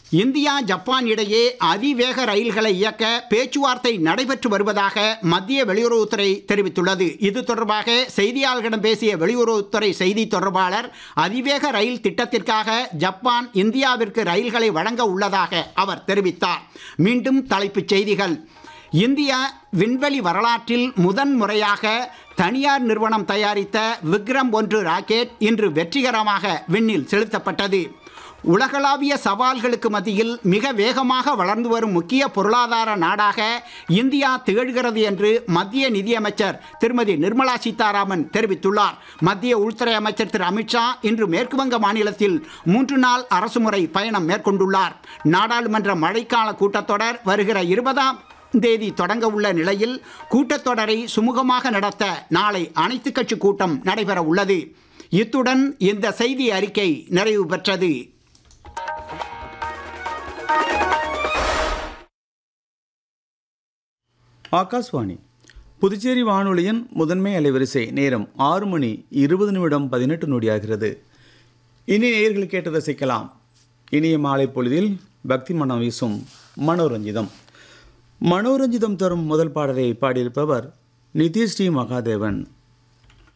India Japan இடையே அதிவேக ரயில்களை இயக்க பேச்சுவார்த்தை நடைபெற்று வருவதாக மத்திய வெளியுறவுத்துறை தெரிவித்துள்ளது இது தொடர்பாக செய்தியாளர்களிடம் பேசிய வெளியுறவுத்துறை செய்தி தொடர்பாளர் அதிவேக ரயில் திட்டத்திற்காக ஜப்பான் இந்தியாவிற்கு ரயில்களை வழங்க உள்ளதாக அவர் தெரிவித்தார் மீண்டும் தலைப்புச் செய்திகள் இந்தியா விண்வெளி வரலாற்றில் முதன் முறையாக தனியார் நிறுவனம் தயாரித்த விக்ரம் ஒன்று ராக்கெட் இன்று வெற்றிகரமாக விண்ணில் செலுத்தப்பட்டது உலகளாவிய சவால்களுக்கு மத்தியில் மிக வேகமாக வளர்ந்து வரும் முக்கிய பொருளாதார நாடாக இந்தியா திகழ்கிறது என்று மத்திய நிதியமைச்சர் திருமதி நிர்மலா சீதாராமன் தெரிவித்துள்ளார் மத்திய உள்துறை அமைச்சர் திரு அமித்ஷா இன்று மேற்குவங்க மாநிலத்தில் மூன்று நாள் அரசுமுறை பயணம் மேற்கொண்டுள்ளார் நாடாளுமன்ற மழைக்கால கூட்டத்தொடர் வருகிற இருபதாம் தேதி தொடங்க உள்ள நிலையில் கூட்டத்தொடரை சுமூகமாக நடத்த நாளை அனைத்துக் கட்சி கூட்டம் நடைபெற உள்ளது இத்துடன் இந்த செய்தி அறிக்கை நிறைவு பெற்றது ஆகாஷ்வாணி புதுச்சேரி வானொலியின் முதன்மை அலைவரிசை நேரம் ஆறு மணி இருபது நிமிடம் பதினெட்டு நொடியாகிறது இனி நேயர்கள் கேட்டு ரசிக்கலாம் இனிய மாலை பொழுதில் பக்தி மனம் வீசும் மனோரஞ்சிதம் மனோரஞ்சிதம் தரும் முதல் பாடலை பாடியிருப்பவர் நிதிஸ்ரீ மகாதேவன்